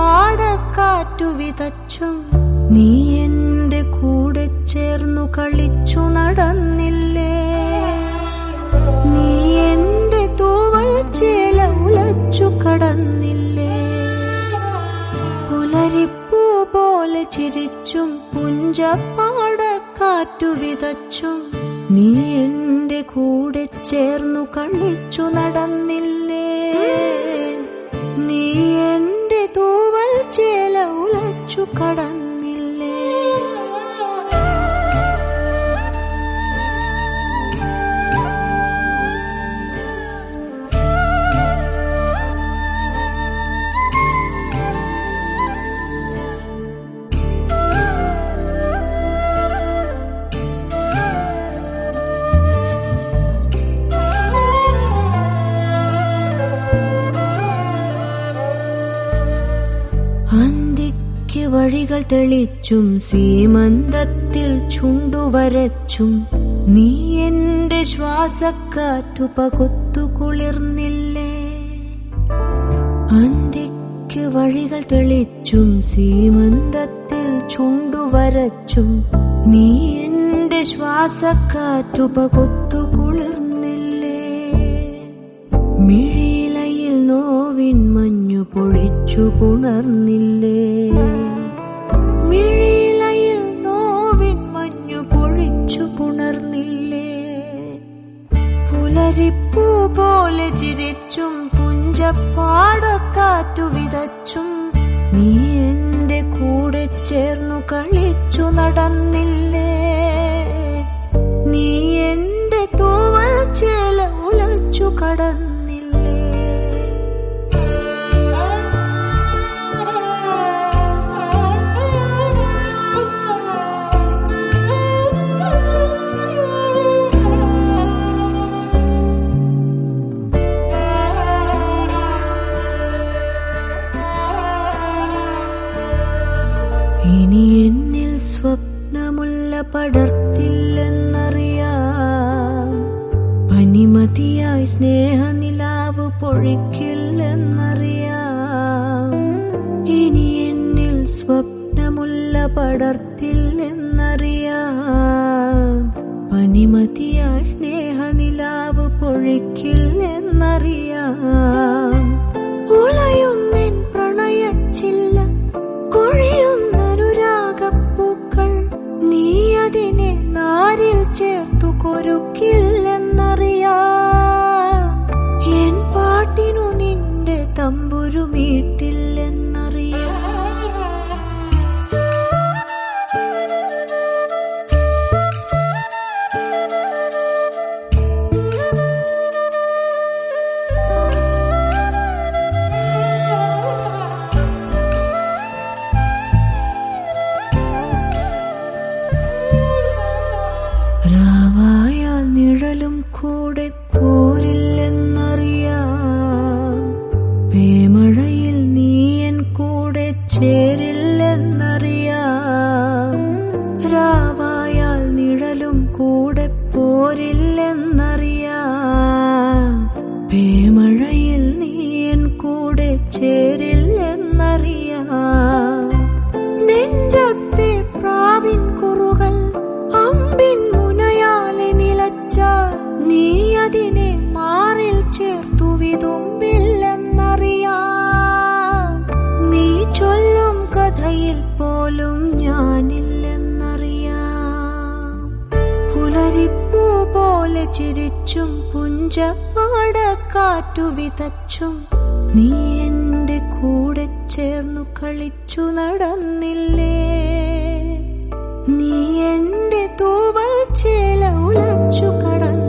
പാടക്കാറ്റു വിതച്ചും നീ എന്റെ കൂടെ ചേർന്നു കളിച്ചു നടന്നില്ലേ നീ എന്റെ തൂവൽ ചേല ഉലച്ചു കടന്നില്ലേ പുലരിപ്പൂ പോലെ ചിരിച്ചും പുഞ്ചപ്പാടക്കാറ്റു വിതച്ചും നീ എന്റെ കൂടെ ചേർന്നു കളിച്ചു നടന്നില്ലേ നീ എന്റെ തൂവൽ ചേല ഉലച്ചു കടന്നില്ലേ അന്തിക്ക് വഴികൾ തെളിച്ചും സീമന്തത്തിൽ ചുണ്ടുവരച്ചും നീ എന്റെ ശ്വാസക്കാറ്റു പകുത്തു കുളിർന്നില്ലേ അന്തിക്ക് വഴികൾ തെളിച്ചും സീമന്തത്തിൽ ചുണ്ടുവരച്ചും നീ എന്റെ ശ്വാസക്കാറ്റു പകുത്തു കുളിർന്നില്ലേ മിഴിയിലയിൽ നോവിൻ മഞ്ഞു പൊഴിച്ചു പുണർന്നില്ലേ മിഴിയിലയിൽ നോവിൻ മഞ്ഞു പൊഴിച്ചു പുണർന്നില്ലേ പുലരിപ്പൂ പോലെ ചിരിച്ചും പുഞ്ചപ്പാടക്കാറ്റു വിതച്ചും നീ എന്റെ കൂടെ ചേർന്നു കളിച്ചു നടന്നില്ലേ നീ എന്റെ തൂവൽ ചേല ഉലച്ചു കടന്നില്ലേ ഇനി എന്നിൽ സ്വപ്നമുള്ള പടർത്തില്ലെന്നറിയാം പനിമതിയായി സ്നേഹനിലാവ് പൊഴിക്കില്ലെന്നറിയാം ഇനി എന്നിൽ സ്വപ്നമുള്ള പടർത്തില്ലെന്നറിയാം പനിമതിയായി സ്നേഹനിലാവ് പൊഴിക്കില്ലെന്നറിയാം ഉലയുന്നെൻ പ്രണയച്ചില്ല കൊഴിയുന്നൊരുരാഗപ്പൂക്കൾ നീ അതിനെ നാരിൽ ചേർത്തു കൊരുക്കില്ലെന്നറിയാം എൻ പാട്ടിനു നിന്റെ തമ്പുരു മീട്ടില്ലെന്നറിയാം രാവായ നിഴലും കൂടെ പോരില്ലെന്നറിയാം പേമഴയിൽ നീയൻ കൂടെ ചേരില്ലെന്നറിയാം രാവായാൽ നിഴലും കൂടെ പോരില്ലെന്നറിയാം പേമഴയിൽ നീയൻ കൂടെ ചേരില്ലെന്നറിയാം നെഞ്ചത്തെ പ്രാവിൻ കുറുകൾ അമ്പിൻ മുനയാലെ നിലച്ചാൽ നീ അതിനെ മാറിൽ ചേർത്തു വിതുമ്പില്ലെന്നറിയാം നീ ചൊല്ലും കഥയിൽ പോലും ഞാനില്ലെന്നറിയാം പുലരിപ്പൂ പോലെ ചിരിച്ചും പുഞ്ചപ്പാടക്കാറ്റു വിതച്ചും നീ എന്റെ കൂടെ ചേർന്നു കളിച്ചു നടന്നില്ലേ നീ എന്റെ തൂവൽ ചേല ഉലച്ചു കടന്നു